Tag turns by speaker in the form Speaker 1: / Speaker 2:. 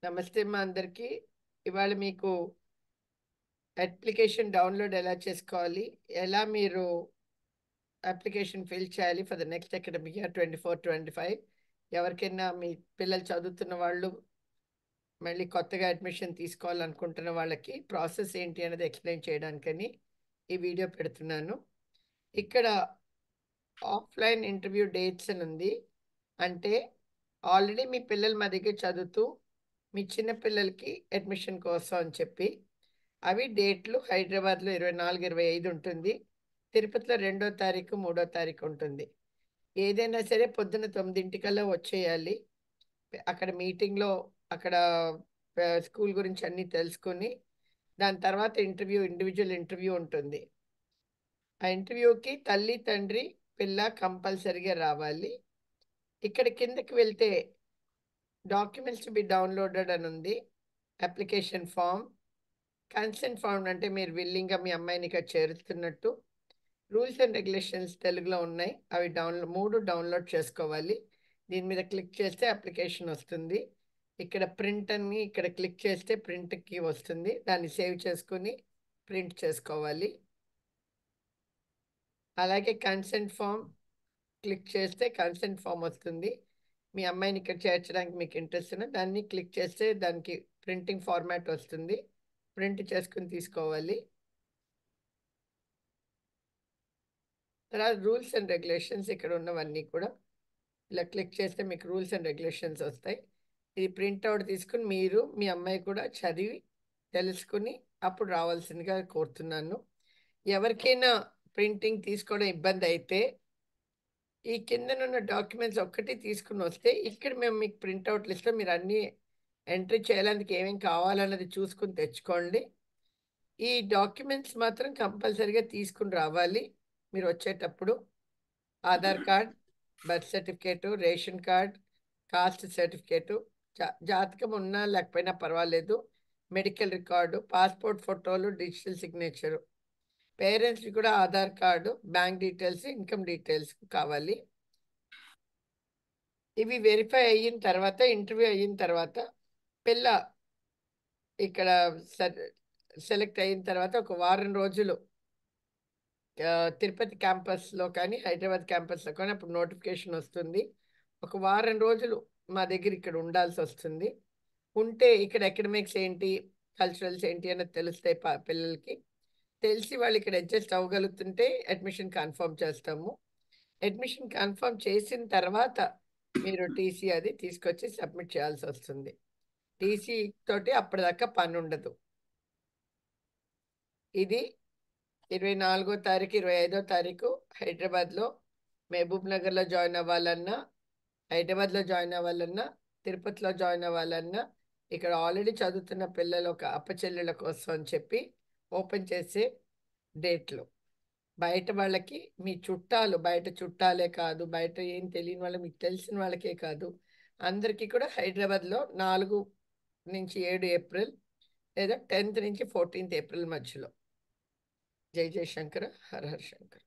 Speaker 1: నమస్తే మా అందరికీ ఇవాళ మీకు అప్లికేషన్ డౌన్లోడ్ ఎలా చేసుకోవాలి ఎలా మీరు అప్లికేషన్ ఫిల్ చేయాలి for the next academic year twenty four twenty five ఎవరికైనా మీ పిల్లలు చదువుతున్న వాళ్ళు మళ్ళీ కొత్తగా అడ్మిషన్ తీసుకోవాలనుకుంటున్న వాళ్ళకి ప్రాసెస్ ఏంటి అనేది ఎక్స్ప్లెయిన్ చేయడానికని ఈ వీడియో పెడుతున్నాను ఇక్కడ ఆఫ్లైన్ ఇంటర్వ్యూ డేట్స్ అని ఉంది అంటే ఆల్రెడీ మీ పిల్లలు మా దగ్గర చదువుతూ మీ చిన్న పిల్లలకి అడ్మిషన్ కోసం అని చెప్పి అవి డేట్లు హైదరాబాద్లో ఇరవై నాలుగు ఇరవై ఐదు ఉంటుంది తిరుపతిలో రెండో తారీఖు మూడో తారీఖు ఉంటుంది ఏదైనా సరే పొద్దున్న తొమ్మిదింటికల్లా వచ్చేయాలి అక్కడ మీటింగ్లో అక్కడ స్కూల్ గురించి అన్నీ తెలుసుకొని దాని తర్వాత ఇంటర్వ్యూ ఇండివిజువల్ ఇంటర్వ్యూ ఉంటుంది ఆ ఇంటర్వ్యూకి తల్లి తండ్రి పిల్ల కంపల్సరిగా రావాలి ఇక్కడ కిందకి వెళ్తే డాక్యుమెంట్స్ బి డౌన్లోడెడ్ అని ఉంది అప్లికేషన్ ఫామ్ కన్సెంట్ ఫామ్ అంటే మీరు విల్లింగ్గా మీ అమ్మాయిని ఇక్కడ చేరుస్తున్నట్టు రూల్స్ అండ్ రెగ్యులేషన్స్ తెలుగులో ఉన్నాయి అవి డౌన్లోడ్ మూడు డౌన్లోడ్ చేసుకోవాలి దీని మీద క్లిక్ చేస్తే అప్లికేషన్ వస్తుంది ఇక్కడ ప్రింట్ అని ఇక్కడ క్లిక్ చేస్తే ప్రింట్కి వస్తుంది దాన్ని సేవ్ చేసుకుని ప్రింట్ చేసుకోవాలి అలాగే కన్సెంట్ ఫామ్ క్లిక్ చేస్తే కన్సెంట్ ఫామ్ వస్తుంది మీ అమ్మాయిని ఇక్కడ చేర్చడానికి మీకు ఇంట్రెస్ట్ ఉన్న దాన్ని క్లిక్ చేస్తే దానికి ప్రింటింగ్ ఫార్మాట్ వస్తుంది ప్రింట్ చేసుకుని తీసుకోవాలి తర్వాత రూల్స్ అండ్ రెగ్యులేషన్స్ ఇక్కడ ఉన్నవన్నీ కూడా ఇలా క్లిక్ చేస్తే మీకు రూల్స్ అండ్ రెగ్యులేషన్స్ వస్తాయి ఇది ప్రింట్అవుట్ తీసుకుని మీరు మీ అమ్మాయి కూడా చదివి తెలుసుకుని అప్పుడు రావాల్సిందిగా కోరుతున్నాను ఎవరికైనా ప్రింటింగ్ తీసుకోవడం ఇబ్బంది అయితే ఈ కిందనున్న డాక్యుమెంట్స్ ఒక్కటి తీసుకుని వస్తే ఇక్కడ మేము మీకు ప్రింట్అవుట్లు ఇస్తాం మీరు అన్నీ ఎంట్రీ చేయడానికి ఏమేమి కావాలన్నది చూసుకుని తెచ్చుకోండి ఈ డాక్యుమెంట్స్ మాత్రం కంపల్సరీగా తీసుకుని రావాలి మీరు వచ్చేటప్పుడు Aadhaar card birth certificate ration card caste certificate జా జాతకం ఉన్నా లేకపోయినా పర్వాలేదు మెడికల్ రికార్డు పాస్పోర్ట్ ఫోటోలు డిజిటల్ సిగ్నేచరు పేరెంట్స్కి కూడా Aadhaar card bank details income details కావాలి ఇవి వెరిఫై అయిన తర్వాత ఇంటర్వ్యూ అయిన తర్వాత పిల్ల ఇక్కడ సెలెక్ట్ అయిన తర్వాత ఒక వారం రోజులు తిరుపతి క్యాంపస్లో కానీ హైదరాబాద్ క్యాంపస్లో కానీ అప్పుడు నోటిఫికేషన్ వస్తుంది ఒక వారం రోజులు మా దగ్గర ఇక్కడ ఉండాల్సి వస్తుంది ఉంటే ఇక్కడ ఎకడమిక్స్ ఏంటి కల్చరల్స్ ఏంటి అన్నది తెలుస్తాయి పిల్లలకి తెలిసి వాళ్ళు ఇక్కడ అడ్జస్ట్ అవ్వగలుగుతుంటే అడ్మిషన్ కన్ఫర్మ్ చేస్తాము అడ్మిషన్ కన్ఫర్మ్ చేసిన తర్వాత మీరు టీసీ అది తీసుకొచ్చి సబ్మిట్ చేయాల్సి వస్తుంది టీసీ తోటి అప్పటిదాకా పని ఉండదు ఇది ఇరవై నాలుగో తారీఖు ఇరవై ఐదో తారీఖు హైదరాబాద్లో మహబూబ్ నగర్లో జాయిన్ అవ్వాలన్నా హైదరాబాద్లో జాయిన్ అవ్వాలన్నా తిరుపతిలో జాయిన్ అవ్వాలన్నా ఇక్కడ ఆల్రెడీ చదువుతున్న పిల్లలు ఒక అప్పచెల్లెళ్ళ కోసం అని చెప్పి ఓపెన్ చేసే డేట్లు బయట వాళ్ళకి మీ చుట్టాలు బయట చుట్టాలే కాదు బయట ఏం తెలియని వాళ్ళు మీకు తెలిసిన వాళ్ళకే కాదు అందరికీ కూడా హైదరాబాద్లో నాలుగు నుంచి ఏడు ఏప్రిల్ లేదా టెన్త్ నుంచి ఫోర్టీన్త్ ఏప్రిల్ మధ్యలో జై జయశంకర్ హర హర శంకర్